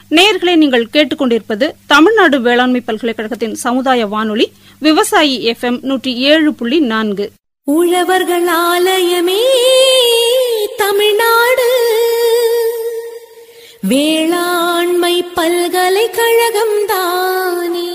நேயர்களை நீங்கள் கேட்டுக்கொண்டிருப்பது தமிழ்நாடு வேளாண்மை பல்கலைக்கழகத்தின் சமுதாய வானொலி விவசாயி எஃப்எம் நூற்றி ஏழு புள்ளி நான்கு உழவர்கள் ஆலயமே தமிழ்நாடு வேளாண்மை பல்கலைக்கழகம் தானே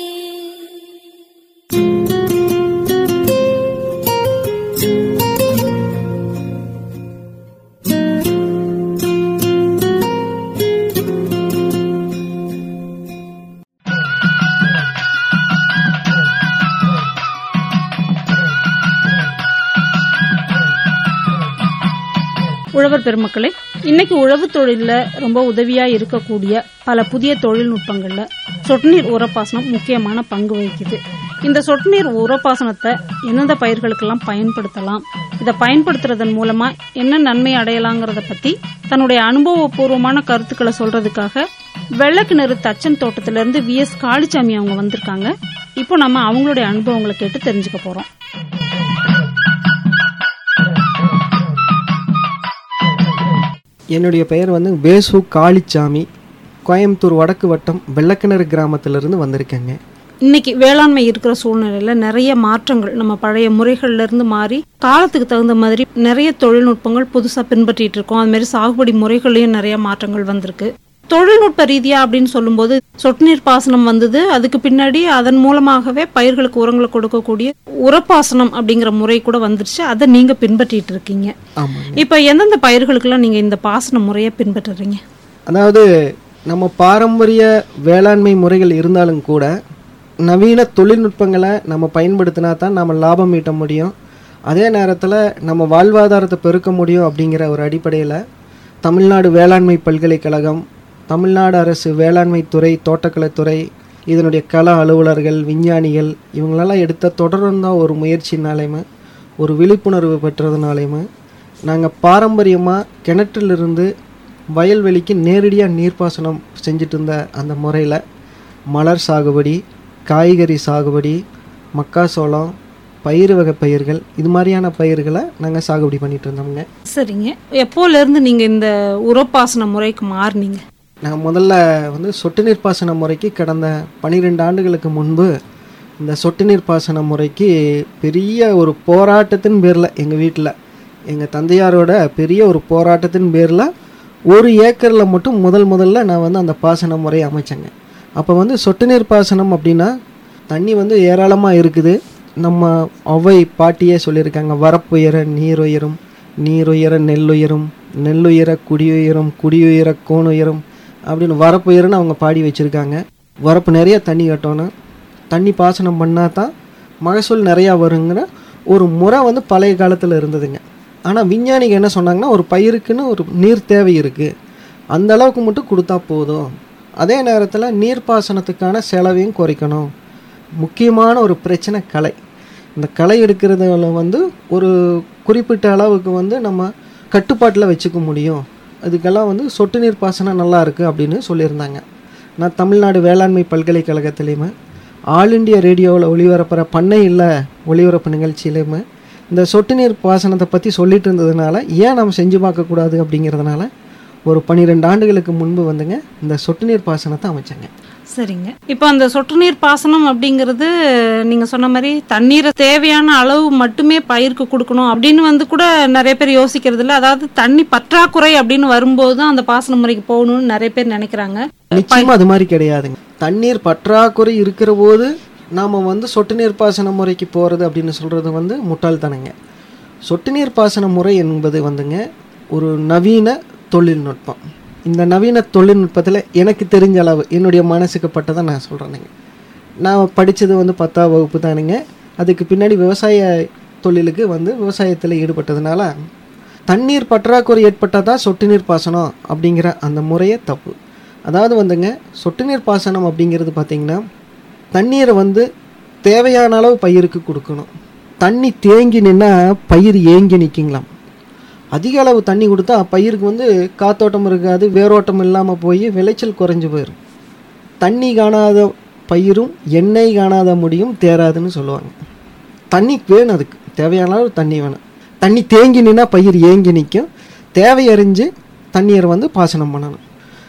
உழவர் பெருமக்களே இன்னைக்கு உழவு தொழில்ல ரொம்ப உதவியா இருக்கக்கூடிய பல புதிய தொழில்நுட்பங்கள்ல சொட்டு நீர் உரப்பாசனம் முக்கியமான பங்கு வகிக்குது இந்த சொட்டு நீர் உரப்பாசனத்தை எந்தெந்த பயிர்களுக்கெல்லாம் பயன்படுத்தலாம் இதை பயன்படுத்துறதன் மூலமா என்ன நன்மை அடையலாங்கிறத பத்தி தன்னுடைய அனுபவபூர்வமான கருத்துக்களை சொல்றதுக்காக வெள்ளக்கிணறு தச்சன் தோட்டத்திலிருந்து வி எஸ் காளிச்சாமி அவங்க வந்திருக்காங்க இப்போ நம்ம அவங்களுடைய அனுபவங்களை கேட்டு தெரிஞ்சுக்க போறோம் என்னுடைய பெயர் வந்து வேசு காளிச்சாமி கோயம்புத்தூர் வடக்கு வட்டம் வெள்ளக்கிணறு கிராமத்திலிருந்து வந்திருக்கேங்க இன்னைக்கு வேளாண்மை இருக்கிற சூழ்நிலையில நிறைய மாற்றங்கள் நம்ம பழைய முறைகள்ல இருந்து மாறி காலத்துக்கு தகுந்த மாதிரி நிறைய தொழில்நுட்பங்கள் புதுசா பின்பற்றிட்டு இருக்கோம் அது மாதிரி சாகுபடி முறைகள்லயும் நிறைய மாற்றங்கள் வந்திருக்கு தொழில்நுட்ப ரீதியா அப்படின்னு சொல்லும்போது சொட்டு நீர் பாசனம் வந்தது அதுக்கு பின்னாடி அதன் மூலமாகவே பயிர்களுக்கு உரங்களை கொடுக்கக்கூடிய உரப்பாசனம் அப்படிங்கிற முறை கூட வந்துருச்சு அதை நீங்க பின்பற்றிட்டு இருக்கீங்க ஆமாங்க இப்ப எந்தெந்த பயிர்களுக்கெல்லாம் நீங்க இந்த பாசன முறையை பின்பற்றுறீங்க அதாவது நம்ம பாரம்பரிய வேளாண்மை முறைகள் இருந்தாலும் கூட நவீன தொழில்நுட்பங்களை நம்ம பயன்படுத்தினா தான் நம்ம லாபம் ஈட்ட முடியும் அதே நேரத்தில் நம்ம வாழ்வாதாரத்தை பெருக்க முடியும் அப்படிங்கிற ஒரு அடிப்படையில் தமிழ்நாடு வேளாண்மை பல்கலைக்கழகம் தமிழ்நாடு அரசு வேளாண்மை துறை தோட்டக்கலைத்துறை இதனுடைய கள அலுவலர்கள் விஞ்ஞானிகள் இவங்களெல்லாம் எடுத்த தொடர்ந்த ஒரு முயற்சினாலேயுமே ஒரு விழிப்புணர்வு பெற்றதுனாலேயுமே நாங்கள் பாரம்பரியமாக கிணற்றிலிருந்து வயல்வெளிக்கு நேரடியாக நீர்ப்பாசனம் செஞ்சுட்டு இருந்த அந்த முறையில் மலர் சாகுபடி காய்கறி சாகுபடி மக்காசோளம் பயிர் வகை பயிர்கள் இது மாதிரியான பயிர்களை நாங்கள் சாகுபடி பண்ணிட்டு இருந்தோம்ங்க சரிங்க எப்போல இருந்து நீங்க இந்த உரப்பாசன முறைக்கு மாறுனீங்க நான் முதல்ல வந்து சொட்டு நீர் பாசன முறைக்கு கடந்த பன்னிரெண்டு ஆண்டுகளுக்கு முன்பு இந்த சொட்டு நீர் பாசன முறைக்கு பெரிய ஒரு போராட்டத்தின் பேரில் எங்கள் வீட்டில் எங்கள் தந்தையாரோட பெரிய ஒரு போராட்டத்தின் பேரில் ஒரு ஏக்கரில் மட்டும் முதல் முதல்ல நான் வந்து அந்த பாசன முறையை அமைச்சேங்க அப்போ வந்து சொட்டு நீர் பாசனம் அப்படின்னா தண்ணி வந்து ஏராளமாக இருக்குது நம்ம ஒவ்வை பாட்டியே சொல்லியிருக்காங்க வரப்புயர நீர் உயரும் நீர் உயர நெல் உயரும் நெல் உயர குடியுயரும் குடியுயர கோன் உயரும் அப்படின்னு வரப்பு உயரன்னு அவங்க பாடி வச்சுருக்காங்க வரப்பு நிறைய தண்ணி கட்டணும் தண்ணி பாசனம் பண்ணால் தான் மகசூல் நிறையா வருங்கிற ஒரு முறை வந்து பழைய காலத்தில் இருந்ததுங்க ஆனால் விஞ்ஞானிகள் என்ன சொன்னாங்கன்னா ஒரு பயிருக்குன்னு ஒரு நீர் தேவை இருக்குது அந்த அளவுக்கு மட்டும் கொடுத்தா போதும் அதே நேரத்தில் நீர்ப்பாசனத்துக்கான செலவையும் குறைக்கணும் முக்கியமான ஒரு பிரச்சனை களை இந்த களை எடுக்கிறதுல வந்து ஒரு குறிப்பிட்ட அளவுக்கு வந்து நம்ம கட்டுப்பாட்டில் வச்சுக்க முடியும் அதுக்கெல்லாம் வந்து சொட்டு நீர் பாசனம் நல்லா இருக்குது அப்படின்னு சொல்லியிருந்தாங்க நான் தமிழ்நாடு வேளாண்மை பல்கலைக்கழகத்துலேயுமே ஆல் இண்டியா ரேடியோவில் ஒளிபரப்புகிற பண்ணை இல்லை ஒளிபரப்பு நிகழ்ச்சியிலையுமே இந்த சொட்டு நீர் பாசனத்தை பற்றி சொல்லிட்டு இருந்ததுனால ஏன் நம்ம செஞ்சு பார்க்கக்கூடாது அப்படிங்கிறதுனால ஒரு பன்னிரெண்டு ஆண்டுகளுக்கு முன்பு வந்துங்க இந்த சொட்டு நீர் பாசனத்தை அமைச்சேங்க சரிங்க இப்போ அந்த சொட்டு நீர் பாசனம் அப்படிங்கிறது நீங்க சொன்ன மாதிரி தண்ணீரை தேவையான அளவு மட்டுமே பயிருக்கு கொடுக்கணும் அப்படின்னு வந்து கூட நிறைய பேர் யோசிக்கிறது இல்ல அதாவது தண்ணி பற்றாக்குறை அப்படின்னு வரும்போது தான் அந்த பாசன முறைக்கு போகணும்னு நிறைய பேர் நினைக்கிறாங்க நிச்சயமா அது மாதிரி கிடையாதுங்க தண்ணீர் பற்றாக்குறை இருக்கிற போது நாம வந்து சொட்டு நீர் பாசன முறைக்கு போறது அப்படின்னு சொல்றது வந்து முட்டாள்தனங்க சொட்டு நீர் பாசன முறை என்பது வந்துங்க ஒரு நவீன தொழில்நுட்பம் இந்த நவீன தொழில்நுட்பத்தில் எனக்கு தெரிஞ்ச அளவு என்னுடைய மனசுக்கு பட்டதை நான் சொல்கிறேனுங்க நான் படித்தது வந்து பத்தாம் வகுப்பு தானுங்க அதுக்கு பின்னாடி விவசாய தொழிலுக்கு வந்து விவசாயத்தில் ஈடுபட்டதுனால தண்ணீர் பற்றாக்குறை ஏற்பட்டால் தான் சொட்டு நீர் பாசனம் அப்படிங்கிற அந்த முறையே தப்பு அதாவது வந்துங்க சொட்டு நீர் பாசனம் அப்படிங்கிறது பார்த்திங்கன்னா தண்ணீரை வந்து தேவையான அளவு பயிருக்கு கொடுக்கணும் தண்ணி தேங்கி நின்னா பயிர் ஏங்கி நிற்குங்களாம் அதிக அளவு தண்ணி கொடுத்தா பயிருக்கு வந்து காத்தோட்டம் இருக்காது வேரோட்டம் இல்லாமல் போய் விளைச்சல் குறைஞ்சு போயிடும் தண்ணி காணாத பயிரும் எண்ணெய் காணாத முடியும் தேராதுன்னு சொல்லுவாங்க தண்ணி வேணும் அதுக்கு தேவையான அளவு தண்ணி வேணும் தண்ணி தேங்கி நின்னா பயிர் ஏங்கி நிற்கும் தேவையறிஞ்சு தண்ணீரை வந்து பாசனம் பண்ணணும்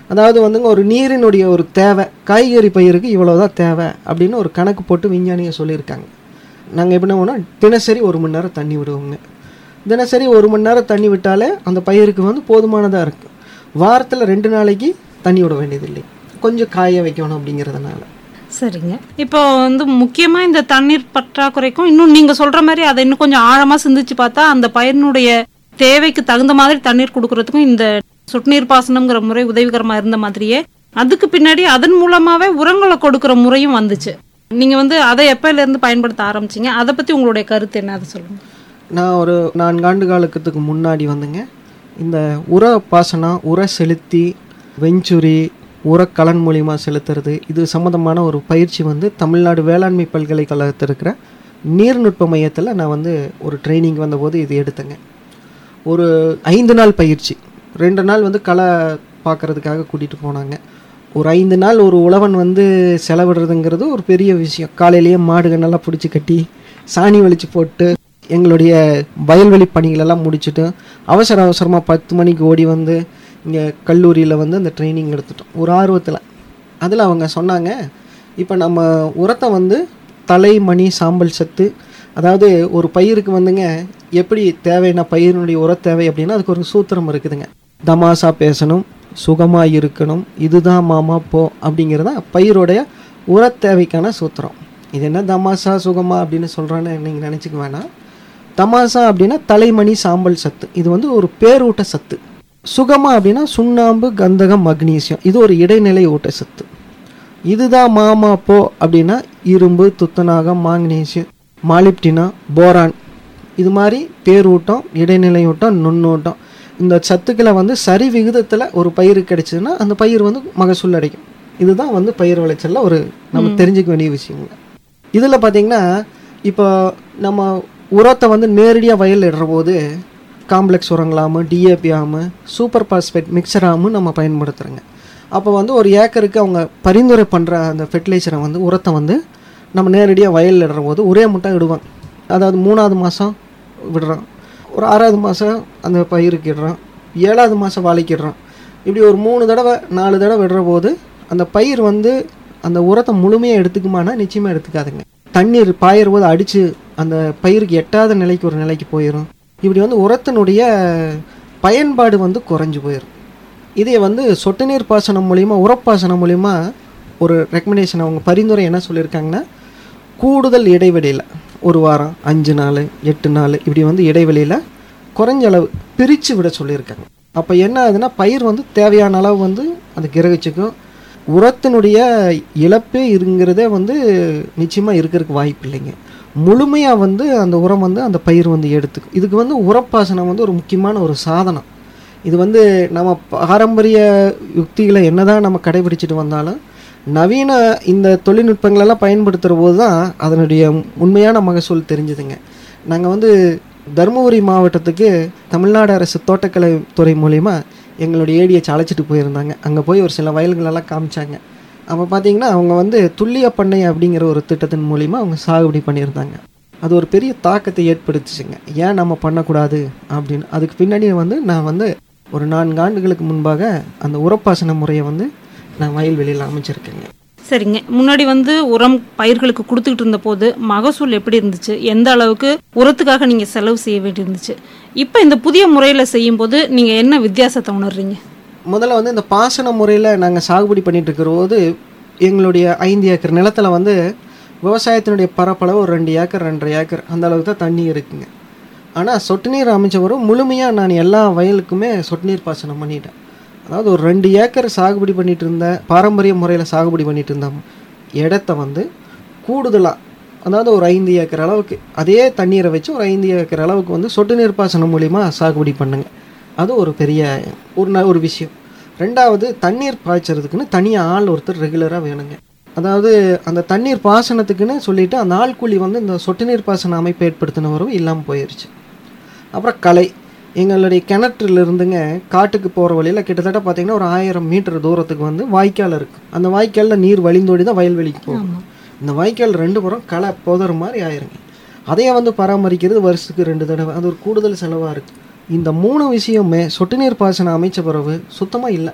அதாவது வந்துங்க ஒரு நீரினுடைய ஒரு தேவை காய்கறி பயிருக்கு இவ்வளோதான் தேவை அப்படின்னு ஒரு கணக்கு போட்டு விஞ்ஞானிங்க சொல்லியிருக்காங்க நாங்கள் எப்படி பண்ணோம்னா தினசரி ஒரு மணி நேரம் தண்ணி விடுவோங்க தினசரி ஒரு மணி நேரம் தண்ணி விட்டாலே அந்த பயிருக்கு வந்து போதுமானதாக இருக்கும் வாரத்தில் ரெண்டு நாளைக்கு தண்ணி விட வேண்டியதில்லை கொஞ்சம் காய வைக்கணும் அப்படிங்கிறதுனால சரிங்க இப்போ வந்து முக்கியமா இந்த தண்ணீர் பற்றாக்குறைக்கும் இன்னும் நீங்க சொல்ற மாதிரி அதை இன்னும் கொஞ்சம் ஆழமா சிந்திச்சு பார்த்தா அந்த பயிரினுடைய தேவைக்கு தகுந்த மாதிரி தண்ணீர் கொடுக்கறதுக்கும் இந்த சொட்டு நீர் பாசனம்ங்கிற முறை உதவிகரமா இருந்த மாதிரியே அதுக்கு பின்னாடி அதன் மூலமாவே உரங்களை கொடுக்கிற முறையும் வந்துச்சு நீங்க வந்து அதை எப்பையில இருந்து பயன்படுத்த ஆரம்பிச்சீங்க அதை பத்தி உங்களுடைய கருத்து என்ன அதை சொல்லுங்க நான் ஒரு நான்காண்டு காலத்துக்கு முன்னாடி வந்துங்க இந்த உர பாசனம் உர செலுத்தி வெஞ்சுரி உரக்கலன் மூலிமா செலுத்துறது இது சம்மந்தமான ஒரு பயிற்சி வந்து தமிழ்நாடு வேளாண்மை பல்கலைக்கழகத்தில் இருக்கிற நீர்நுட்ப மையத்தில் நான் வந்து ஒரு ட்ரைனிங் வந்தபோது இது எடுத்தேங்க ஒரு ஐந்து நாள் பயிற்சி ரெண்டு நாள் வந்து களை பார்க்கறதுக்காக கூட்டிகிட்டு போனாங்க ஒரு ஐந்து நாள் ஒரு உழவன் வந்து செலவிடுறதுங்கிறது ஒரு பெரிய விஷயம் காலையிலேயே மாடுகள் நல்லா பிடிச்சி கட்டி சாணி வலிச்சு போட்டு எங்களுடைய வயல்வெளி பணிகளெல்லாம் முடிச்சுட்டு அவசர அவசரமாக பத்து மணிக்கு ஓடி வந்து இங்கே கல்லூரியில் வந்து அந்த ட்ரைனிங் எடுத்துட்டோம் ஒரு ஆர்வத்தில் அதில் அவங்க சொன்னாங்க இப்போ நம்ம உரத்தை வந்து தலை மணி சாம்பல் சத்து அதாவது ஒரு பயிருக்கு வந்துங்க எப்படி தேவைன்னா பயிரினுடைய உர தேவை அப்படின்னா அதுக்கு ஒரு சூத்திரம் இருக்குதுங்க தமாசா பேசணும் சுகமாக இருக்கணும் இதுதான் மாமா போ அப்படிங்கிறத பயிருடைய உர தேவைக்கான சூத்திரம் இது என்ன தமாசா சுகமா அப்படின்னு சொல்கிறேன்னு நீங்கள் நினச்சிக்க வேணாம் தமாசா அப்படின்னா தலைமணி சாம்பல் சத்து இது வந்து ஒரு பேரூட்ட சத்து சுகமா அப்படின்னா சுண்ணாம்பு கந்தகம் மக்னீசியம் இது ஒரு இடைநிலை ஊட்ட சத்து இதுதான் மாமா போ அப்படின்னா இரும்பு துத்தநாகம் மாங்கனீசியம் மாலிப்டினா போரான் இது மாதிரி பேரூட்டம் இடைநிலை ஊட்டம் நுண்ணூட்டம் இந்த சத்துக்களை வந்து சரி விகிதத்தில் ஒரு பயிர் கிடைச்சதுன்னா அந்த பயிர் வந்து மகசூல் அடைக்கும் இதுதான் வந்து பயிர் விளைச்சல்ல ஒரு நம்ம தெரிஞ்சுக்க வேண்டிய விஷயங்க இதில் பார்த்தீங்கன்னா இப்போ நம்ம உரத்தை வந்து நேரடியாக வயல் இடுற போது காம்ப்ளெக்ஸ் உரங்களாமு டிஏபி ஆமு சூப்பர் பாஸ்பேட் மிக்சர் ஆமு நம்ம பயன்படுத்துகிறோங்க அப்போ வந்து ஒரு ஏக்கருக்கு அவங்க பரிந்துரை பண்ணுற அந்த ஃபெர்டிலைசரை வந்து உரத்தை வந்து நம்ம நேரடியாக வயலில் இடுற போது ஒரே முட்டை இடுவாங்க அதாவது மூணாவது மாதம் விடுறோம் ஒரு ஆறாவது மாதம் அந்த பயிருக்கு இடுறோம் ஏழாவது மாதம் வாழைக்கு இடுறோம் இப்படி ஒரு மூணு தடவை நாலு தடவை விடுற போது அந்த பயிர் வந்து அந்த உரத்தை முழுமையாக எடுத்துக்குமானா நிச்சயமாக எடுத்துக்காதுங்க தண்ணீர் பாயிற போது அடித்து அந்த பயிருக்கு எட்டாத நிலைக்கு ஒரு நிலைக்கு போயிடும் இப்படி வந்து உரத்தினுடைய பயன்பாடு வந்து குறைஞ்சு போயிடும் இதே வந்து சொட்டு நீர் பாசனம் மூலிமா உரப்பாசனம் மூலிமா ஒரு ரெக்கமெண்டேஷன் அவங்க பரிந்துரை என்ன சொல்லியிருக்காங்கன்னா கூடுதல் இடைவெளியில் ஒரு வாரம் அஞ்சு நாள் எட்டு நாள் இப்படி வந்து இடைவெளியில் குறைஞ்ச அளவு பிரித்து விட சொல்லியிருக்காங்க அப்போ என்ன ஆகுதுன்னா பயிர் வந்து தேவையான அளவு வந்து அது கிரகிச்சுக்கும் உரத்தினுடைய இழப்பே இருங்கிறதே வந்து நிச்சயமாக இருக்கிறதுக்கு வாய்ப்பு இல்லைங்க முழுமையாக வந்து அந்த உரம் வந்து அந்த பயிர் வந்து எடுத்துக்கும் இதுக்கு வந்து உரப்பாசனம் வந்து ஒரு முக்கியமான ஒரு சாதனம் இது வந்து நம்ம பாரம்பரிய யுக்திகளை என்னதான் நம்ம கடைபிடிச்சிட்டு வந்தாலும் நவீன இந்த தொழில்நுட்பங்களெல்லாம் பயன்படுத்துகிற போது தான் அதனுடைய உண்மையான மகசூல் தெரிஞ்சுதுங்க நாங்கள் வந்து தருமபுரி மாவட்டத்துக்கு தமிழ்நாடு அரசு தோட்டக்கலை துறை மூலிமா எங்களுடைய ஏடிஎச் அழைச்சிட்டு போயிருந்தாங்க அங்கே போய் ஒரு சில வயல்களெல்லாம் காமிச்சாங்க அப்போ பார்த்தீங்கன்னா அவங்க வந்து துல்லிய பண்ணை அப்படிங்கிற ஒரு திட்டத்தின் மூலிமா அவங்க சாகுபடி பண்ணியிருந்தாங்க அது ஒரு பெரிய தாக்கத்தை ஏற்படுத்துச்சுங்க ஏன் நம்ம பண்ணக்கூடாது அப்படின்னு அதுக்கு பின்னாடி வந்து நான் வந்து ஒரு நான்கு ஆண்டுகளுக்கு முன்பாக அந்த உரப்பாசன முறையை வந்து நான் வயல்வெளியில் அமைச்சிருக்கேங்க சரிங்க முன்னாடி வந்து உரம் பயிர்களுக்கு கொடுத்துக்கிட்டு இருந்த போது மகசூல் எப்படி இருந்துச்சு எந்த அளவுக்கு உரத்துக்காக நீங்க செலவு செய்ய வேண்டியிருந்துச்சு இப்போ இந்த புதிய முறையில செய்யும் போது நீங்க என்ன வித்தியாசத்தை உணர்றீங்க முதல்ல வந்து இந்த பாசன முறையில் நாங்கள் சாகுபடி பண்ணிட்டு இருக்கிற போது எங்களுடைய ஐந்து ஏக்கர் நிலத்தில் வந்து விவசாயத்தினுடைய பரப்பளவு ஒரு ரெண்டு ஏக்கர் ரெண்டரை ஏக்கர் அந்த அளவுக்கு தான் தண்ணி இருக்குங்க ஆனால் சொட்டு நீர் அமைச்ச வரும் முழுமையாக நான் எல்லா வயலுக்குமே சொட்டு நீர் பாசனம் பண்ணிட்டேன் அதாவது ஒரு ரெண்டு ஏக்கர் சாகுபடி பண்ணிட்டு இருந்த பாரம்பரிய முறையில் சாகுபடி பண்ணிட்டு இருந்த இடத்த வந்து கூடுதலாக அதாவது ஒரு ஐந்து ஏக்கர் அளவுக்கு அதே தண்ணீரை வச்சு ஒரு ஐந்து ஏக்கர் அளவுக்கு வந்து சொட்டு நீர் பாசனம் மூலிமா சாகுபடி பண்ணுங்க அது ஒரு பெரிய ஒரு ந- ஒரு விஷயம் ரெண்டாவது தண்ணீர் பாய்ச்சறதுக்குன்னு தனியாக ஆள் ஒருத்தர் ரெகுலராக வேணுங்க அதாவது அந்த தண்ணீர் பாசனத்துக்குன்னு சொல்லிட்டு அந்த ஆள் கூலி வந்து இந்த சொட்டு நீர் பாசன அமைப்பு ஏற்படுத்தினவரும் இல்லாமல் போயிடுச்சு அப்புறம் கலை எங்களுடைய கிணற்றுல இருந்துங்க காட்டுக்கு போகிற வழியில் கிட்டத்தட்ட பார்த்தீங்கன்னா ஒரு ஆயிரம் மீட்டர் தூரத்துக்கு வந்து வாய்க்கால் இருக்குது அந்த வாய்க்காலில் நீர் வழிந்தோடி தான் வயல்வெளிக்கு போகும் இந்த வாய்க்கால் ரெண்டு புறம் களை போதுற மாதிரி ஆயிருங்க அதையே வந்து பராமரிக்கிறது வருஷத்துக்கு ரெண்டு தடவை அது ஒரு கூடுதல் செலவாக இருக்குது இந்த மூணு விஷயமே சொட்டு நீர் பாசனம் அமைச்ச பிறகு சுத்தமாக இல்லை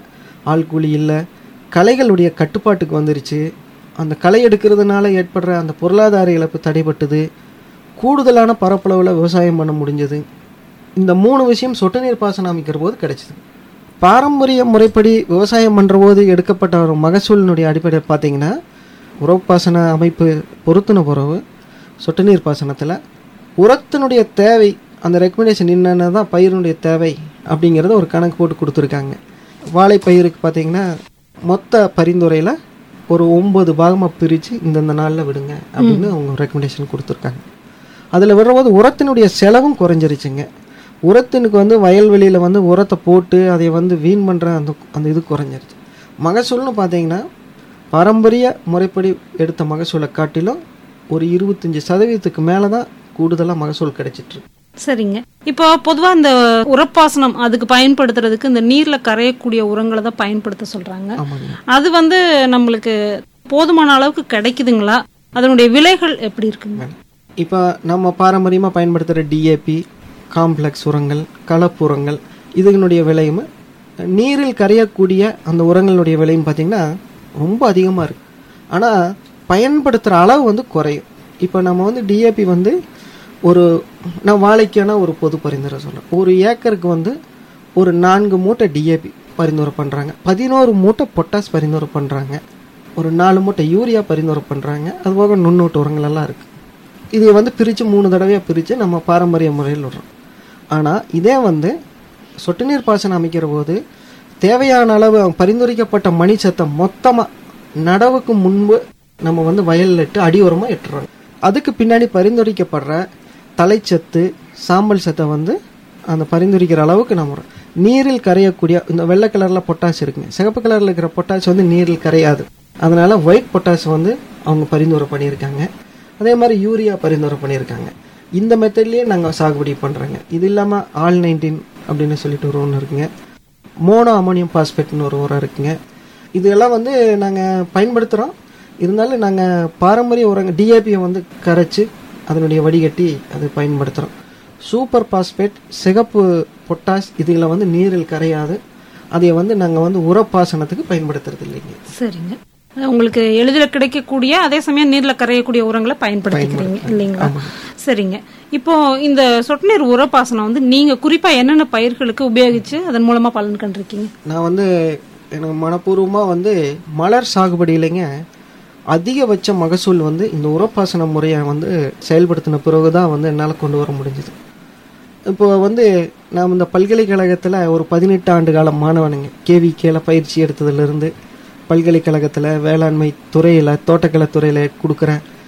ஆள் கூலி இல்லை கலைகளுடைய கட்டுப்பாட்டுக்கு வந்துருச்சு அந்த களை எடுக்கிறதுனால ஏற்படுற அந்த பொருளாதார இழப்பு தடைப்பட்டது கூடுதலான பரப்பளவில் விவசாயம் பண்ண முடிஞ்சது இந்த மூணு விஷயம் சொட்டு நீர் பாசனம் அமைக்கிற போது கிடைச்சிது பாரம்பரிய முறைப்படி விவசாயம் பண்ணுற போது எடுக்கப்பட்ட ஒரு மகசூலினுடைய அடிப்படையில் பார்த்தீங்கன்னா உறவு பாசன அமைப்பு பொருத்தின பிறகு சொட்டு நீர் பாசனத்தில் உரத்தினுடைய தேவை அந்த ரெக்கமெண்டேஷன் என்னென்ன தான் பயிரினுடைய தேவை அப்படிங்கிறத ஒரு கணக்கு போட்டு கொடுத்துருக்காங்க வாழை பயிருக்கு பார்த்தீங்கன்னா மொத்த பரிந்துரையில் ஒரு ஒம்பது பாகமாக பிரித்து இந்தந்த நாளில் விடுங்க அப்படின்னு அவங்க ரெக்கமெண்டேஷன் கொடுத்துருக்காங்க அதில் விடுறபோது உரத்தினுடைய செலவும் குறைஞ்சிருச்சுங்க உரத்தினுக்கு வந்து வயல்வெளியில் வந்து உரத்தை போட்டு அதை வந்து வீண் பண்ணுற அந்த அந்த இது குறைஞ்சிருச்சு மகசூல்னு பார்த்தீங்கன்னா பாரம்பரிய முறைப்படி எடுத்த மகசூலை காட்டிலும் ஒரு இருபத்தஞ்சி சதவீதத்துக்கு மேலே தான் கூடுதலாக மகசூல் கிடைச்சிட்ருக்கு சரிங்க இப்போ பொதுவா இந்த உரப்பாசனம் அதுக்கு பயன்படுத்துறதுக்கு இந்த நீர்ல கரையக்கூடிய உரங்களை தான் பயன்படுத்த சொல்றாங்க ஆமாங்க அது வந்து நம்மளுக்கு போதுமான அளவுக்கு கிடைக்குதுங்களா அதனுடைய விலைகள் எப்படி இருக்குங்க இப்போ நம்ம பாரம்பரியமாக பயன்படுத்துகிற டிஏபி காம்ப்ளெக்ஸ் உரங்கள் கலப்பு உரங்கள் இதுகளுடைய விலையும் நீரில் கரையக்கூடிய அந்த உரங்களுடைய விலையும் பார்த்திங்கன்னா ரொம்ப அதிகமாக இருக்குது ஆனால் பயன்படுத்துகிற அளவு வந்து குறையும் இப்போ நம்ம வந்து டிஏபி வந்து ஒரு நான் வாழைக்கான ஒரு பொது பரிந்துரை சொல்கிறேன் ஒரு ஏக்கருக்கு வந்து ஒரு நான்கு மூட்டை டிஏபி பரிந்துரை பண்ணுறாங்க பதினோரு மூட்டை பொட்டாஸ் பரிந்துரை பண்ணுறாங்க ஒரு நாலு மூட்டை யூரியா பரிந்துரை பண்ணுறாங்க அதுபோக நுண்ணூட்டு உரங்கள் எல்லாம் இருக்குது இதை வந்து பிரித்து மூணு தடவையாக பிரித்து நம்ம பாரம்பரிய முறையில் விடுறோம் ஆனால் இதே வந்து சொட்டு நீர் பாசனம் அமைக்கிற போது தேவையான அளவு பரிந்துரைக்கப்பட்ட மணி சத்தம் மொத்தமாக நடவுக்கு முன்பு நம்ம வந்து வயலில் இட்டு அடி உரமாக இட்டுறோம் அதுக்கு பின்னாடி பரிந்துரைக்கப்படுற தலைச்சத்து சாம்பல் சத்தை வந்து அந்த பரிந்துரைக்கிற அளவுக்கு நம்ம விடுறோம். நீரில் கரையக்கூடிய இந்த வெள்ளை கலரில் பொட்டாஸ் இருக்குங்க சிகப்பு கலரில் இருக்கிற பொட்டாஸ் வந்து நீரில் கரையாது அதனால ஒயிட் பொட்டாஸ் வந்து அவங்க பரிந்துரை பண்ணியிருக்காங்க அதே மாதிரி யூரியா பரிந்துரை பண்ணியிருக்காங்க இந்த மெத்தட்லேயே நாங்கள் சாகுபடி பண்ணுறோங்க இது இல்லாமல் ஆல் நைன்டீன் அப்படின்னு சொல்லிட்டு ஒரு ஒன்று இருக்குங்க மோனோ அமோனியம் பாஸ்பேட்னு ஒரு உரம் இருக்குங்க இதெல்லாம் வந்து நாங்கள் பயன்படுத்துகிறோம் இருந்தாலும் நாங்கள் பாரம்பரிய உரங்க டிஏபியை வந்து கரைச்சி அதனுடைய வடிகட்டி அதை பயன்படுத்துகிறோம் சூப்பர் பாஸ்பேட் சிகப்பு பொட்டாஸ் இதுகளை வந்து நீரில் கரையாது அதை வந்து நாங்கள் வந்து உரப்பாசனத்துக்கு பயன்படுத்துறது இல்லைங்க சரிங்க உங்களுக்கு எளிதில் கிடைக்கக்கூடிய அதே சமயம் நீர்ல கரையக்கூடிய உரங்களை பயன்படுத்திக்கிறீங்க இல்லைங்களா சரிங்க இப்போ இந்த சொட்டு நீர் உரப்பாசனம் வந்து நீங்க குறிப்பா என்னென்ன பயிர்களுக்கு உபயோகிச்சு அதன் மூலமா பலன் கண்டிருக்கீங்க நான் வந்து எனக்கு மனப்பூர்வமாக வந்து மலர் சாகுபடியிலைங்க அதிகபட்ச மகசூல் வந்து இந்த உரப்பாசன முறையை வந்து செயல்படுத்தின பிறகு தான் வந்து என்னால் கொண்டு வர முடிஞ்சது இப்போ வந்து நாம் இந்த பல்கலைக்கழகத்தில் ஒரு பதினெட்டு ஆண்டு கால மாணவனுங்க கேவி கேல பயிற்சி எடுத்ததுலேருந்து பல்கலைக்கழகத்தில் வேளாண்மை துறையில் தோட்டக்கலை துறையில் கொடுக்குற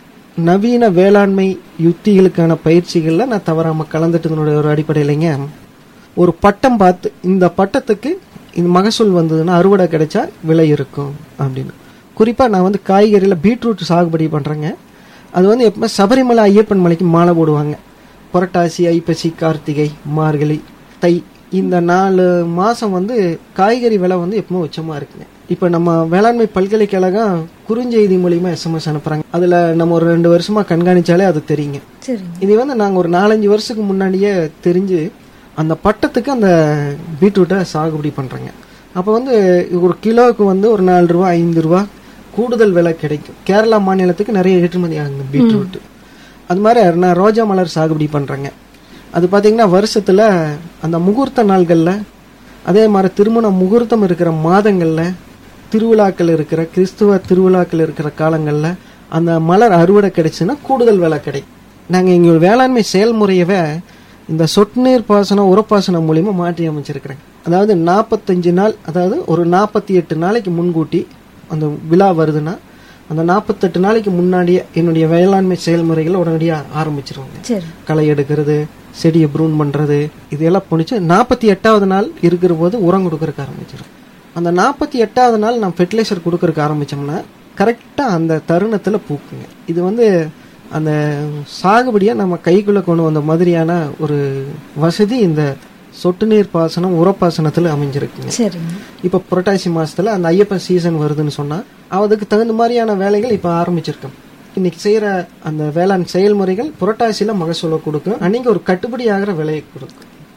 நவீன வேளாண்மை யுத்திகளுக்கான பயிற்சிகளில் நான் தவறாமல் கலந்துட்டதனுடைய ஒரு அடிப்படையிலைங்க ஒரு பட்டம் பார்த்து இந்த பட்டத்துக்கு இந்த மகசூல் வந்ததுன்னா அறுவடை கிடைச்சா விலை இருக்கும் அப்படின்னு குறிப்பாக நான் வந்து காய்கறியில் பீட்ரூட் சாகுபடி பண்ணுறேங்க அது வந்து எப்பவுமே சபரிமலை ஐயப்பன் மலைக்கு மாலை போடுவாங்க புரட்டாசி ஐப்பசி கார்த்திகை மார்கழி தை இந்த நாலு மாதம் வந்து காய்கறி விலை வந்து எப்பவுமே உச்சமாக இருக்குங்க இப்போ நம்ம வேளாண்மை பல்கலைக்கழகம் குறுஞ்செய்தி மூலியமா எஸ்எம்எஸ் அனுப்புகிறாங்க அதில் நம்ம ஒரு ரெண்டு வருஷமாக கண்காணிச்சாலே அது தெரியுங்க சரிங்க இது வந்து நாங்கள் ஒரு நாலஞ்சு வருஷத்துக்கு முன்னாடியே தெரிஞ்சு அந்த பட்டத்துக்கு அந்த பீட்ரூட்டை சாகுபடி பண்ணுறோங்க அப்போ வந்து ஒரு கிலோவுக்கு வந்து ஒரு நாலு ரூபா ஐந்து ரூபா கூடுதல் விலை கிடைக்கும் கேரளா மாநிலத்துக்கு நிறைய ஏற்றுமதி ஆகுங்க பீட்ரூட் அது மாதிரி நான் ரோஜா மலர் சாகுபடி பண்ணுறேங்க அது பார்த்தீங்கன்னா வருஷத்தில் அந்த முகூர்த்த நாள்களில் அதே மாதிரி திருமண முகூர்த்தம் இருக்கிற மாதங்களில் திருவிழாக்கள் இருக்கிற கிறிஸ்துவ திருவிழாக்கள் இருக்கிற காலங்களில் அந்த மலர் அறுவடை கிடைச்சுன்னா கூடுதல் விலை கிடைக்கும் நாங்கள் எங்கள் வேளாண்மை செயல்முறையவே இந்த சொட்டு நீர் பாசனம் உரப்பாசனம் மூலியமா மாற்றி அமைச்சிருக்கிறேன் அதாவது நாற்பத்தஞ்சு நாள் அதாவது ஒரு நாற்பத்தி எட்டு நாளைக்கு முன்கூட்டி அந்த விழா வருதுன்னா அந்த நாற்பத்தெட்டு நாளைக்கு முன்னாடியே என்னுடைய வேளாண்மை செயல்முறைகளை உடனடியாக ஆரம்பிச்சிருவாங்க சரி களை எடுக்கிறது செடியை ப்ரூன் பண்ணுறது இதெல்லாம் பண்ணிச்சு நாற்பத்தி எட்டாவது நாள் இருக்கிற போது உரம் கொடுக்கறக்கு ஆரம்பிச்சிடும் அந்த நாற்பத்தி எட்டாவது நாள் நான் ஃபெர்டிலைசர் கொடுக்கறக்கு ஆரம்பித்தோம்னா கரெக்டாக அந்த தருணத்தில் பூக்குங்க இது வந்து அந்த சாகுபடியை நம்ம கைக்குள்ளே கொண்டு வந்த மாதிரியான ஒரு வசதி இந்த சொட்டு நீர் பாசனம் உரப்பாசனத்தில் அமைஞ்சிருக்குங்க சரிங்க இப்போ புரட்டாசி மாசத்துல அந்த ஐயப்பன் சீசன் வருதுன்னு சொன்னா அதுக்கு தகுந்த மாதிரியான வேலைகள் இப்போ ஆரம்பிச்சிருக்கோம் இன்னைக்கு செய்யற அந்த வேளாண் செயல்முறைகள் புரட்டாசியில மகசூலை கொடுக்கும் அன்னைக்கு ஒரு கட்டுப்படி ஆகிற விலையை கொடுக்கும்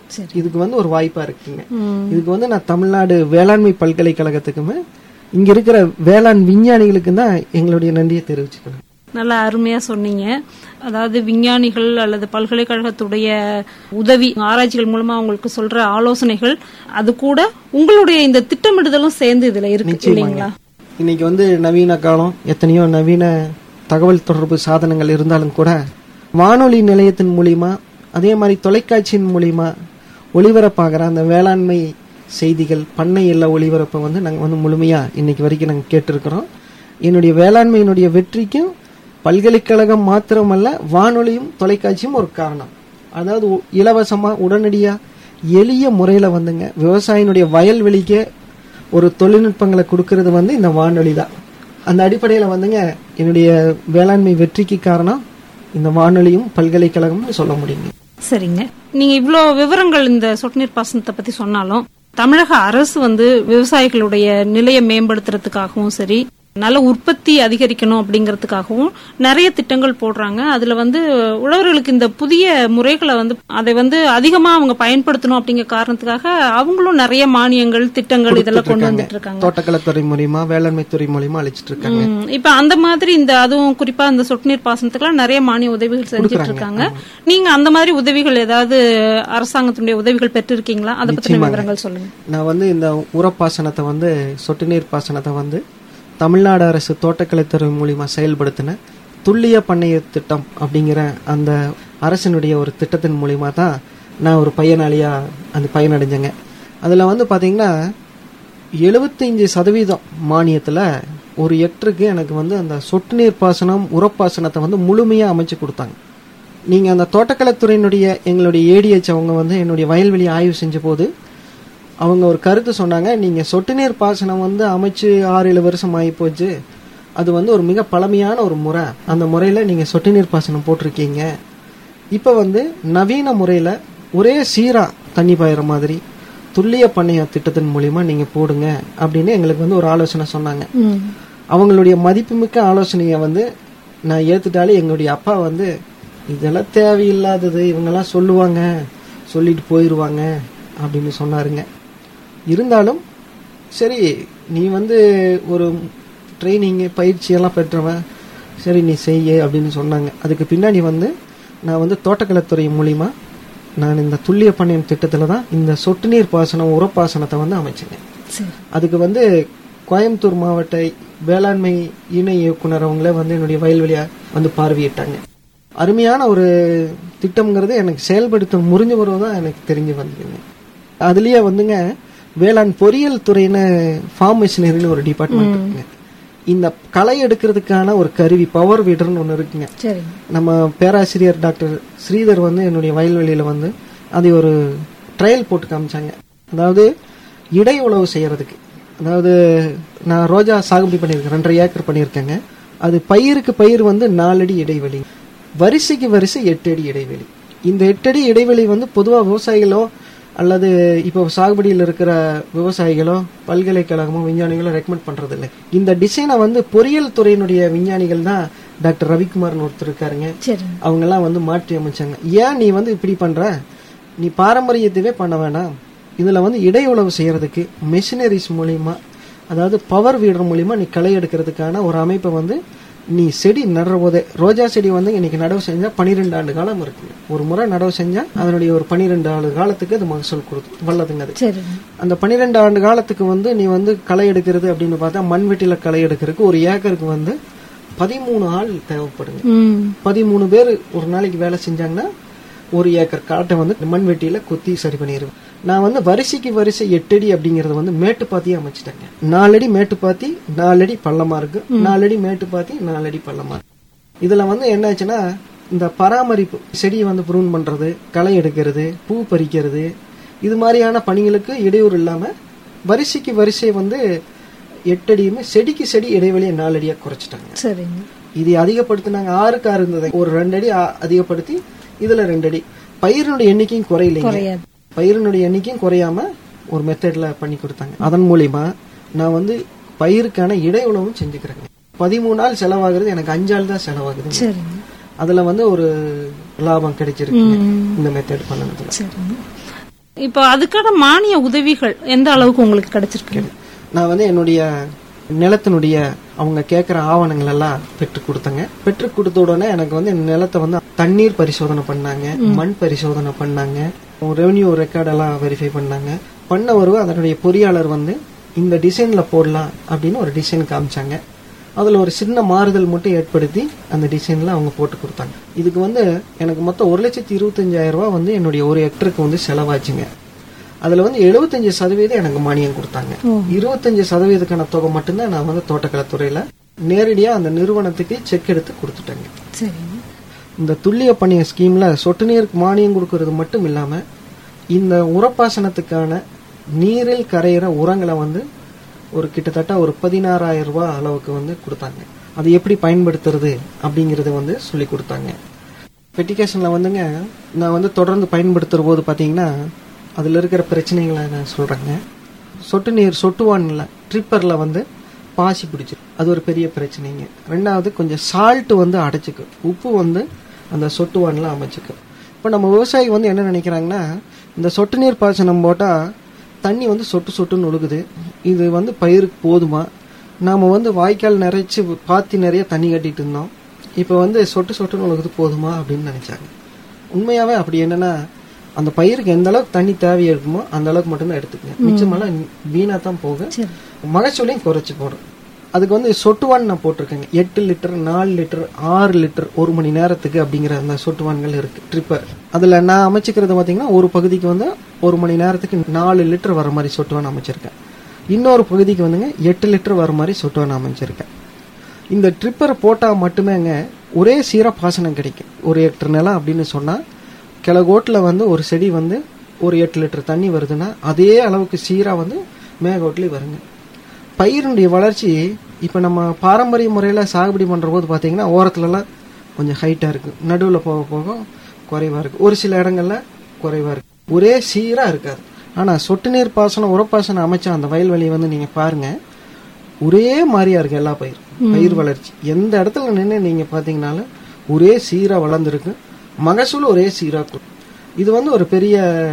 சரி இதுக்கு வந்து ஒரு வாய்ப்பா இருக்குங்க ம். இதுக்கு வந்து நான் தமிழ்நாடு வேளாண்மை பல்கலைக்கழகத்துக்குமே இங்க இருக்கிற வேளாண் விஞ்ஞானிகளுக்கு தான் எங்களுடைய நன்றியை தெரிவிச்சுக்கணும் நல்லா அருமையா சொன்னீங்க அதாவது விஞ்ஞானிகள் அல்லது பல்கலைக்கழகத்துடைய உதவி ஆராய்ச்சிகள் மூலமா உங்களுக்கு சொல்ற ஆலோசனைகள் அது கூட உங்களுடைய இந்த திட்டமிடுதலும் சேர்ந்து இதுல இருக்கு இல்லைங்களா இன்னைக்கு வந்து நவீன காலம் எத்தனையோ நவீன தகவல் தொடர்பு சாதனங்கள் இருந்தாலும் கூட வானொலி நிலையத்தின் மூலியமா அதே மாதிரி தொலைக்காட்சியின் மூலியமா ஒளிபரப்பாகிற அந்த வேளாண்மை செய்திகள் பண்ணை இல்ல ஒளிபரப்பை வந்து நாங்கள் வந்து முழுமையா இன்னைக்கு வரைக்கும் நாங்கள் கேட்டிருக்கிறோம் என்னுடைய வேளாண்மையினுடைய வெற்றிக்கும் பல்கலைக்கழகம் மாத்திரமல்ல வானொலியும் தொலைக்காட்சியும் ஒரு காரணம் அதாவது உ- இலவசமா உடனடியா எளிய முறையில வந்துங்க விவசாயினுடைய வயல்வெளிக்கே ஒரு தொழில்நுட்பங்களை கொடுக்கறது வந்து இந்த வானொலி தான் அந்த அடிப்படையில் வந்துங்க என்னுடைய வேளாண்மை வெற்றிக்கு காரணம் இந்த வானொலியும் பல்கலைக்கழகம்னு சொல்ல முடியுங்க சரிங்க நீங்க இவ்ளோ விவரங்கள் இந்த சொட்டு நீர் பாசனத்தை பத்தி சொன்னாலும் தமிழக அரசு வந்து விவசாயிகளுடைய நிலையை மேம்படுத்துறதுக்காகவும் சரி நல்ல உற்பத்தி அதிகரிக்கணும் அப்படிங்கறதுக்காகவும் நிறைய திட்டங்கள் போடுறாங்க அதுல வந்து உழவர்களுக்கு இந்த புதிய முறைகளை வந்து அதை வந்து அதிகமா அவங்க பயன்படுத்தணும் அப்படிங்கிற காரணத்துக்காக அவங்களும் நிறைய மானியங்கள் திட்டங்கள் இதெல்லாம் கொண்டு வந்துட்டு இருக்காங்க தோட்டக்கலைத்துறை மூலியமா வேளாண்மை துறை மூலியமா அழைச்சிட்டு இருக்காங்க ம், இப்ப அந்த மாதிரி இந்த அதுவும் குறிப்பா இந்த சொட்டு நீர் பாசனத்துக்குலாம் நிறைய மானிய உதவிகள் செஞ்சுட்டு இருக்காங்க நீங்க அந்த மாதிரி உதவிகள் ஏதாவது அரசாங்கத்தினுடைய உதவிகள் பெற்றிருக்கீங்களா அதை பத்தின விவரங்கள் சொல்லுங்க நான் வந்து இந்த உரப்பாசனத்தை வந்து சொட்டு நீர் பாசனத்தை வந்து தமிழ்நாடு அரசு தோட்டக்கலைத்துறை மூலியமா செயல்படுத்தின துல்லிய பண்ணைய திட்டம் அப்படிங்கிற அந்த அரசினுடைய ஒரு திட்டத்தின் மூலியமா தான் நான் ஒரு பயனாளியா அந்த பயனடைஞ்சேங்க அதுல வந்து பாத்தீங்கன்னா எழுபத்தஞ்சு சதவீதம் மானியத்துல ஒரு ஹெக்டருக்கு எனக்கு வந்து அந்த சொட்டு நீர் பாசனம் உரப்பாசனத்தை வந்து முழுமையா அமைச்சு கொடுத்தாங்க நீங்க அந்த தோட்டக்கலைத்துறையினுடைய எங்களுடைய ஏடிஹெச் அவங்க வந்து என்னுடைய வயல்வெளி ஆய்வு செஞ்ச போது அவங்க ஒரு கருத்து சொன்னாங்க நீங்க சொட்டு நீர் பாசனம் வந்து அமைச்சு ஆறு ஏழு வருஷம் ஆகி போச்சு அது வந்து ஒரு மிக பழமையான ஒரு முறை அந்த முறையில நீங்க சொட்டு நீர் பாசனம் போட்டிருக்கீங்க இப்ப வந்து நவீன முறையில ஒரே சீரா தண்ணி பாயிற மாதிரி துல்லிய பண்ணைய திட்டத்தின் மூலியமா நீங்க போடுங்க அப்படின்னு எங்களுக்கு வந்து ஒரு ஆலோசனை சொன்னாங்க ம். அவங்களுடைய மதிப்புமிக்க ஆலோசனையை வந்து நான் ஏத்துட்டாலே எங்களுடைய அப்பா வந்து இதெல்லாம் தேவையில்லாதது இவங்கெல்லாம் சொல்லுவாங்க சொல்லிட்டு போயிடுவாங்க அப்படின்னு சொன்னாருங்க இருந்தாலும் சரி நீ வந்து ஒரு ட்ரைனிங்கு பயிற்சியெல்லாம் பெற்றவன் சரி நீ செய்ய அப்படின்னு சொன்னாங்க அதுக்கு பின்னாடி வந்து நான் வந்து தோட்டக்கலைத்துறை மூலிமா நான் இந்த துல்லிய பண்ணையம் திட்டத்தில் தான் இந்த சொட்டு நீர் பாசனம் உரப்பாசனத்தை வந்து அமைச்சேங்க சரி அதுக்கு வந்து கோயம்புத்தூர் மாவட்ட வேளாண்மை இணை இயக்குனர் அவங்களே வந்து என்னுடைய வயல்வெளியா வந்து பார்வையிட்டாங்க அருமையான ஒரு திட்டம்ங்கிறது எனக்கு செயல்படுத்த முடிஞ்ச பிறகு தான் எனக்கு தெரிஞ்சு வந்ததுங்க அதுலயே வந்துங்க வேளாண் பொறியியல் துறைன்னு ஃபார்ம் மிஷினரின்னு ஒரு டிபார்ட்மெண்ட் இருக்குங்க இந்த களை எடுக்கிறதுக்கான ஒரு கருவி பவர் வீடர்னு ஒன்று இருக்குங்க சரி நம்ம பேராசிரியர் டாக்டர் ஸ்ரீதர் வந்து என்னுடைய வயல்வெளியில வந்து அதை ஒரு ட்ரையல் போட்டு காமிச்சாங்க அதாவது இடை உழவு செய்யறதுக்கு அதாவது நான் ரோஜா சாகுபடி பண்ணியிருக்கேன் ரெண்டரை ஏக்கர் பண்ணியிருக்கேங்க அது பயிருக்கு பயிர் வந்து நாலடி இடைவெளி வரிசைக்கு வரிசை எட்டு அடி இடைவெளி இந்த எட்டு அடி இடைவெளி வந்து பொதுவாக விவசாயிகளோ அல்லது இப்போ சாகுபடியில் இருக்கிற விவசாயிகளோ பல்கலைக்கழகமோ விஞ்ஞானிகளோ ரெக்கமெண்ட் பண்றது இல்லை இந்த டிசைனை வந்து பொறியியல் துறையினுடைய விஞ்ஞானிகள் தான் டாக்டர் ரவிக்குமார்னு ஒருத்தர் இருக்காருங்க சரி அவங்கெல்லாம் வந்து மாற்றி அமைச்சாங்க ஏன் நீ வந்து இப்படி பண்ற நீ பாரம்பரியத்தவே பண்ண வேணாம் இதுல வந்து இடை உழவு செய்யறதுக்கு மெஷினரிஸ் மூலியமா அதாவது பவர் வீடர் மூலியமா நீ களை எடுக்கிறதுக்கான ஒரு அமைப்பை வந்து நீ செடி நடுற போதே ரோஜா செடி வந்து இன்னைக்கு நடவு செஞ்சா பன்னிரெண்டு ஆண்டு காலம் இருக்கு ஒரு முறை நடவு செஞ்சா அதனுடைய ஒரு பன்னிரெண்டு ஆண்டு காலத்துக்கு அது மகசூல் கொடுத்து வல்லதுங்க அது சரி அந்த பன்னிரெண்டு ஆண்டு காலத்துக்கு வந்து நீ வந்து களை எடுக்கிறது அப்படின்னு பார்த்தா மண்வெட்டியில களை எடுக்கிறதுக்கு ஒரு ஏக்கருக்கு வந்து பதிமூணு ஆள் தேவைப்படுங்க ம் பதிமூணு பேர் ஒரு நாளைக்கு வேலை செஞ்சாங்கன்னா ஒரு ஏக்கர் காட்டை வந்து மண்வெட்டியில கொத்தி சரி பண்ணிடுவேன் நான் வந்து வரிசைக்கு வரிசை எட்டடி அப்படிங்கறத வந்து மேட்டுப்பாத்தியே அமைச்சிட்டேங்க நாலடி மேட்டுப்பாத்தி நாலடி பள்ளமா இருக்கு நாலடி மேட்டுப்பாத்தி நாலடி பள்ளமா இருக்கு இதுல வந்து என்ன ஆச்சுன்னா இந்த பராமரிப்பு செடியை வந்து ப்ரூன் பண்றது களை எடுக்கிறது பூ பறிக்கிறது இது மாதிரியான பணிகளுக்கு இடையூறு இல்லாம வரிசைக்கு வரிசை வந்து எட்டடியுமே செடிக்கு செடி இடைவெளியை நாலடியா குறைச்சிட்டாங்க சரிங்க இது அதிகப்படுத்தினாங்க ஆறுக்கு ஆறு இருந்தது ஒரு ரெண்டு அடி ஆ- அதிகப்படுத்தி இதுல ரெண்டு அடி பயிரினுடைய எண்ணிக்கையும் குறையலைங்க குறையாது பயிரினுடைய எண்ணிக்கையும் குறையாம ஒரு மெத்தட்ல பண்ணி கொடுத்தாங்க அதன் மூலியமா நான் வந்து பயிருக்கான இடை உழவும் செஞ்சுக்கிறேங்க பதிமூணு நாள் செலவாகுறது எனக்கு அஞ்சாள் தான் செலவாகுது சரிங்க அதுல வந்து ஒரு லாபம் கிடைச்சிருக்கு ம் இந்த மெத்தட் பண்ணதுல சரிங்க இப்போ அதுக்கான மானிய உதவிகள் எந்த அளவுக்கு உங்களுக்கு கிடைச்சிருக்கு நான் வந்து என்னுடைய நிலத்தினுடைய அவங்க கேட்குற ஆவணங்கள் எல்லாம் பெற்று கொடுத்தேங்க பெற்று கொடுத்த உடனே எனக்கு வந்து என் நிலத்தை வந்து தண்ணீர் பரிசோதனை பண்ணாங்க மண் பரிசோதனை பண்ணாங்க ரெவன்யூ ரெக்கார்ட் எல்லாம் வெரிஃபை பண்ணாங்க பண்ண ஒரு அதனுடைய பொறியாளர் வந்து இந்த டிசைன்ல போடலாம் அப்படின்னு ஒரு டிசைன் காமிச்சாங்க அதுல ஒரு சின்ன மாறுதல் மட்டும் ஏற்படுத்தி அந்த டிசைன்ல அவங்க போட்டு கொடுத்தாங்க இதுக்கு வந்து எனக்கு மொத்தம் ஒரு லட்சத்தி இருபத்தஞ்சாயிரம் ரூபாய் வந்து என்னுடைய ஒரு ஹெக்டருக்கு வந்து செலவாச்சுங்க அதுல வந்து 75% சதவீதம் எனக்கு மானியம் கொடுத்தாங்க இருபத்தஞ்சு சதவீதக்கான தொகை மட்டும்தான் நான் வந்து தோட்டக்கலைத்துறையில நேரடியா அந்த நிறுவனத்துக்கு செக் எடுத்து கொடுத்துட்டேங்க சரி இந்த துல்லிய பணிய ஸ்கீம்ல சொட்டு நீருக்கு மானியம் கொடுக்கறது மட்டும் இல்லாம இந்த உரப்பாசனத்துக்கான நீரில் கரையிற உரங்களை வந்து ஒரு கிட்டத்தட்ட ஒரு பதினாறாயிரம் ரூபாய் அளவுக்கு வந்து கொடுத்தாங்க அது எப்படி பயன்படுத்துறது அப்படிங்கறத வந்து சொல்லி கொடுத்தாங்க பெட்டிகேஷன்ல வந்துங்க நான் வந்து தொடர்ந்து பயன்படுத்துற போது பாத்தீங்கன்னா அதுல இருக்கிற பிரச்சனைகளை நான் சொல்றேங்க சொட்டு நீர் சொட்டுவான்ல ட்ரிப்பர்ல வந்து பாசி பிடிச்சிரு அது ஒரு பெரிய பிரச்சனைங்க ரெண்டாவது கொஞ்சம் சால்ட் வந்து அடைச்சிக்கு உப்பு வந்து அந்த சொட்டுவான்ல அமைச்சுக்கு இப்போ நம்ம விவசாயி வந்து என்ன நினைக்கிறாங்கன்னா இந்த சொட்டு நீர் பாசனம் போட்டா தண்ணி வந்து சொட்டு சொட்டுன்னு ஒழுகுது இது வந்து பயிருக்கு போதுமா நாம வந்து வாய்க்கால் நிறைச்சு பாத்தி நிறைய தண்ணி கட்டிட்டு இருந்தோம் இப்போ வந்து சொட்டு சொட்டுன்னு ஒழுகுது போதுமா அப்படின்னு நினைச்சாங்க உண்மையாவே அப்படி என்னன்னா அந்த பயிருக்கு எந்த அளவுக்கு தண்ணி தேவை இருக்குமோ அந்த அளவுக்கு மட்டும்தான் எடுத்துக்கங்க மிச்சமெல்லாம் வீணா தான் போகும் சரி மகசூலையும் குறைச்சு போடும் அதுக்கு வந்து சொட்டுவான் நான் போட்டிருக்கேங்க எட்டு லிட்டர் நாலு லிட்டர் ஆறு லிட்டர் ஒரு மணி நேரத்துக்கு அப்படிங்கிற அந்த சொட்டுவான்கள் இருக்கு ட்ரிப்பர் அதுல நான் அமைச்சுக்கிறது பாத்தீங்கன்னா ஒரு பகுதிக்கு வந்து ஒரு மணி நேரத்துக்கு நாலு லிட்டர் வர மாதிரி சொட்டுவான் அமைச்சிருக்கேன் இன்னொரு பகுதிக்கு வந்துங்க எட்டு லிட்டர் வர மாதிரி சொட்டுவான் அமைச்சிருக்கேன் இந்த ட்ரிப்பரை போட்டா மட்டுமேங்க ஒரே சீரா பாசனம் கிடைக்கும் ஒரு ஹெக்டர் நிலம் அப்படின்னு சொன்னா கிழகோட்டில் வந்து ஒரு செடி வந்து ஒரு எட்டு லிட்டர் தண்ணி வருதுன்னா அதே அளவுக்கு சீரா வந்து மேகோட்லேயும் வருங்க பயிரினுடைய வளர்ச்சி இப்போ நம்ம பாரம்பரிய முறையில் சாகுபடி பண்ணுற போது பார்த்தீங்கன்னா ஓரத்துலலாம் கொஞ்சம் ஹைட்டாக இருக்கு நடுவில் போக போக குறைவா இருக்கு ஒரு சில இடங்கள்ல குறைவா இருக்கு ஒரே சீராக இருக்காது ஆனால் சொட்டு நீர் பாசனம் உரப்பாசனம் அமைச்ச அந்த வயல்வெளியை வந்து நீங்கள் பாருங்க ஒரே மாதிரியா இருக்கு எல்லா பயிர் பயிர் வளர்ச்சி எந்த இடத்துல நின்று நீங்க பாத்தீங்கன்னாலும் ஒரே சீரா வளர்ந்துருக்கு மகசூல் ஒரே சீரா கொடுக்கும் இது வந்து ஒரு பெரிய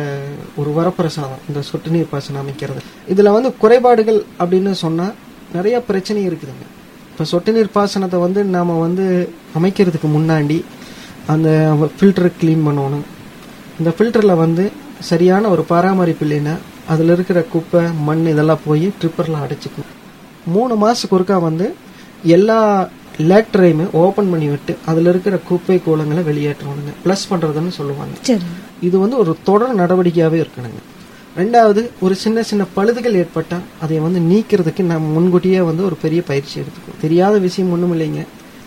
ஒரு வரப்பிரசாதம் இந்த சொட்டு நீர் பாசனம் அமைக்கிறது இதுல வந்து குறைபாடுகள் அப்படின்னு சொன்னா நிறைய பிரச்சனை இருக்குதுங்க இப்ப சொட்டு நீர் பாசனத்தை வந்து நாம வந்து அமைக்கிறதுக்கு முன்னாடி அந்த ஃபில்டரை க்ளீன் பண்ணணும் இந்த ஃபில்டர்ல வந்து சரியான ஒரு பராமரிப்பு இல்லைன்னா அதுல இருக்கிற குப்பை மண் இதெல்லாம் போய் ட்ரிப்பர்ல அடைச்சிக்கும் மூணு மாசத்துக்கு ஒருக்கா வந்து எல்லா லேக்டரையுமே ஓபன் பண்ணி விட்டு அதுல இருக்கிற குப்பை கூலங்களை வெளியேற்றணுங்க ப்ளஸ் பண்றதுன்னு சொல்லுவாங்க சரி இது வந்து ஒரு தொடர் நடவடிக்கையாவே இருக்கணுங்க ரெண்டாவது ஒரு சின்ன சின்ன பழுதுகள் ஏற்பட்டா அதை வந்து நீக்கிறதுக்கு நம்ம முன்கூட்டியே வந்து ஒரு பெரிய பயிற்சி எடுத்துக்கணும் தெரியாத விஷயம் ஒண்ணும் இல்லைங்க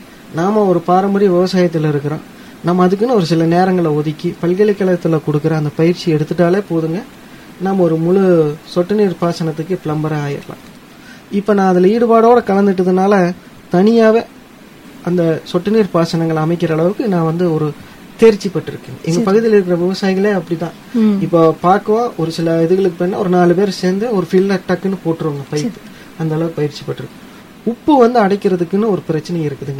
நாம ஒரு பாரம்பரிய விவசாயத்துல இருக்கிறோம் நம்ம அதுக்குன்னு ஒரு சில நேரங்களை ஒதுக்கி பல்கலைக்கழகத்துல கொடுக்குற அந்த பயிற்சி எடுத்துட்டாலே போதுங்க நம்ம ஒரு முழு சொட்டு நீர் பாசனத்துக்கு பிளம்பரா ஆயிடலாம் இப்ப நான் அதுல ஈடுபாடோட கலந்துட்டதுனால தனியாவே அந்த சொட்டு நீர் பாசனங்களை அமைக்கிற அளவுக்கு நான் வந்து ஒரு தேர்ச்சி பெற்றிருக்கேன் எங்க பகுதியில் இருக்கிற விவசாயிகளே அப்படிதான் ம். இப்போ பார்க்கவும் ஒரு சில இதுகளுக்கு பண்ண ஒரு நாலு பேர் சேர்ந்து ஒரு ஃபில்ல டக்குன்னு போட்டுருவாங்க பைப் அந்த அளவுக்கு பயிற்சி பெற்றிருக்கு உப்பு வந்து அடைக்கிறதுக்குன்னு ஒரு பிரச்சனை இருக்குதுங்க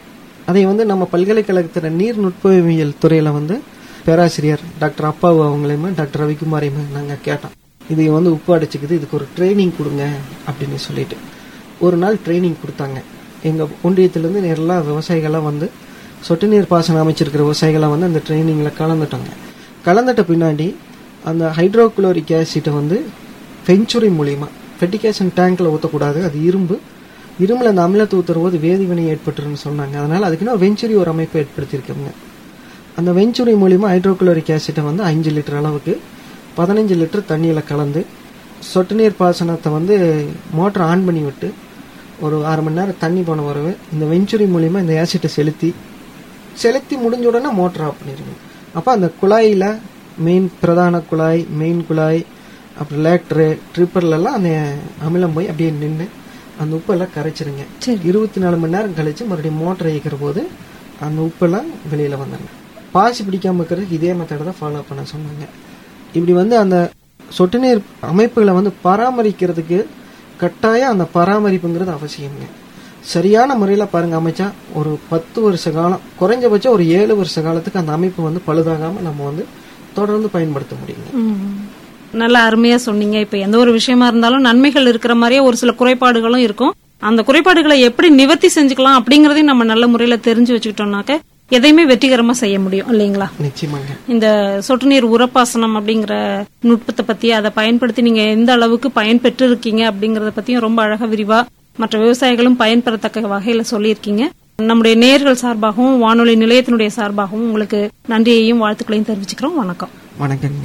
அதை வந்து நம்ம பல்கலைக்கழகத்துல நீர் நுட்பவியல் துறையில வந்து பேராசிரியர் டாக்டர் அப்பாவு அவங்களையுமே டாக்டர் ரவிக்குமாரையுமே நாங்க கேட்டோம் இது வந்து உப்பு அடைச்சிக்குது இதுக்கு ஒரு ட்ரைனிங் கொடுங்க அப்படின்னு சொல்லிட்டு ஒரு நாள் ட்ரைனிங் கொடுத்தாங்க எங்க ஒன்றியத்திலிருந்து எல்லா விவசாயிகளாம் வந்து சொட்டு நீர் பாசனம் அமைச்சிருக்கிற விவசாயிகளாம் வந்து அந்த ட்ரைனிங்ல கலந்துட்டாங்க கலந்துட்ட பின்னாடி அந்த ஹைட்ரோகுளோரிக் ஆசிட்டை வந்து வெஞ்சுரி மூலியமா ஃபெட்டிகேஷன் டேங்க்ல ஊற்றக்கூடாது அது இரும்பு இரும்புல அந்த அமிலத்தை ஊத்துற போது வேதிவினை ஏற்பட்டுருன்னு சொன்னாங்க அதனால அதுக்குன்னு ஒரு வெஞ்சுரி ஒரு அமைப்பு ஏற்படுத்தியிருக்காங்க அந்த வெஞ்சுரி மூலியமா ஹைட்ரோகுளோரிக் ஆசிட்டை வந்து அஞ்சு லிட்டர் அளவுக்கு பதினஞ்சு லிட்டர் தண்ணியில கலந்து சொட்டு நீர் பாசனத்தை வந்து மோட்டர் ஆன் பண்ணி விட்டு ஒரு அரை மணி நேரம் தண்ணி போன வரவு இந்த வெஞ்சுரி மூலியமா இந்த ஆசிட்டை செலுத்தி செலுத்தி முடிஞ்ச உடனே மோட்டர் ஆஃப் பண்ணிடுங்க அப்போ அந்த குழாயில மெயின் பிரதான குழாய் மெயின் குழாய் அப்புறம் லேக்டரு ட்ரிப்பர்ல எல்லாம் அந்த அமிலம் போய் அப்படியே நின்று அந்த உப்பெல்லாம் கரைச்சிருங்க சரி. இருபத்தி நாலு மணி நேரம் கழிச்சு மறுபடியும் மோட்டர் இயக்கிற போது அந்த உப்பெல்லாம் வெளியில வந்துருங்க பாசி பிடிக்காம இருக்கிறதுக்கு இதே மெத்தடை தான் ஃபாலோ பண்ண சொன்னாங்க இப்படி வந்து அந்த சொட்டு நீர் அமைப்புகளை வந்து பராமரிக்கிறதுக்கு கட்டாயம் அந்த பராமரிப்புங்கிறது அவசியம்ங்க சரியான முறையில பாருங்க அமைச்சா ஒரு பத்து வருஷ காலம் குறைஞ்சபட்சம் ஒரு ஏழு வருஷ காலத்துக்கு அந்த அமைப்பு வந்து பழுதாகாம நம்ம வந்து தொடர்ந்து பயன்படுத்த முடியுங்க ம். நல்லா அருமையா சொன்னீங்க இப்ப எந்த ஒரு விஷயமா இருந்தாலும் நன்மைகள் இருக்கிற மாதிரியே ஒரு சில குறைபாடுகளும் இருக்கும் அந்த குறைபாடுகளை எப்படி நிவர்த்தி செஞ்சுக்கலாம் அப்படிங்கறதையும் நம்ம நல்ல முறையில தெரிஞ்சு வச்சுக்கிட்டோம்னாக்க எதையுமே வெற்றிகரமா செய்ய முடியும் இல்லைங்களா நிச்சயமாங்க இந்த சொட்டு நீர் உரப்பாசனம் அப்படிங்கிற நுட்பத்தை பத்தி அதை பயன்படுத்தி நீங்க எந்த அளவுக்கு பயன்பெற்று இருக்கீங்க அப்படிங்கறத பத்தியும் ரொம்ப அழகா விரிவா மற்ற விவசாயிகளும் பயன்பெறத்தக்க வகையில சொல்லியிருக்கீங்க நம்முடைய நேர்கள் சார்பாகவும் வானொலி நிலையத்தினுடைய சார்பாகவும் உங்களுக்கு நன்றியையும் வாழ்த்துக்களையும் தெரிவிச்சுக்கிறோம் வணக்கம் வணக்கங்க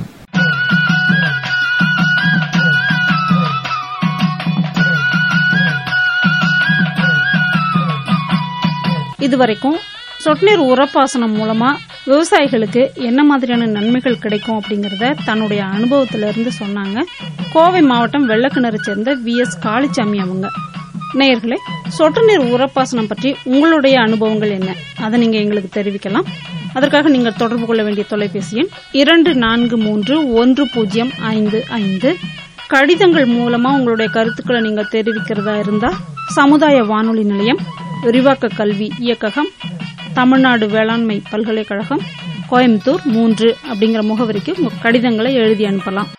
இதுவரைக்கும் சொட்டுநீர் உரப்பாசனம் மூலமா விவசாயிகளுக்கு என்ன மாதிரியான நன்மைகள் கிடைக்கும் அப்படிங்கறத தன்னுடைய அனுபவத்துல இருந்து சொன்னாங்க கோவை மாவட்டம் வெள்ளக்கிணறு சேர்ந்த வி எஸ் காளிச்சாமி அவங்க நேயர்களே சொட்டு நீர் உரப்பாசனம் பற்றி உங்களுடைய அனுபவங்கள் என்ன அதை நீங்க எங்களுக்கு தெரிவிக்கலாம் அதற்காக நீங்கள் தொடர்பு கொள்ள வேண்டிய தொலைபேசி எண் இரண்டு நான்கு மூன்று ஒன்று பூஜ்ஜியம் ஐந்து ஐந்து கடிதங்கள் மூலமா உங்களுடைய கருத்துக்களை நீங்க தெரிவிக்கிறதா இருந்தா சமுதாய வானொலி நிலையம் விரிவாக்க கல்வி இயக்ககம் தமிழ்நாடு வேளாண்மை பல்கலைக்கழகம் கோயம்புத்தூர் மூன்று அப்படிங்கிற முகவரிக்கு உங்க கடிதங்களை எழுதி அனுப்பலாம்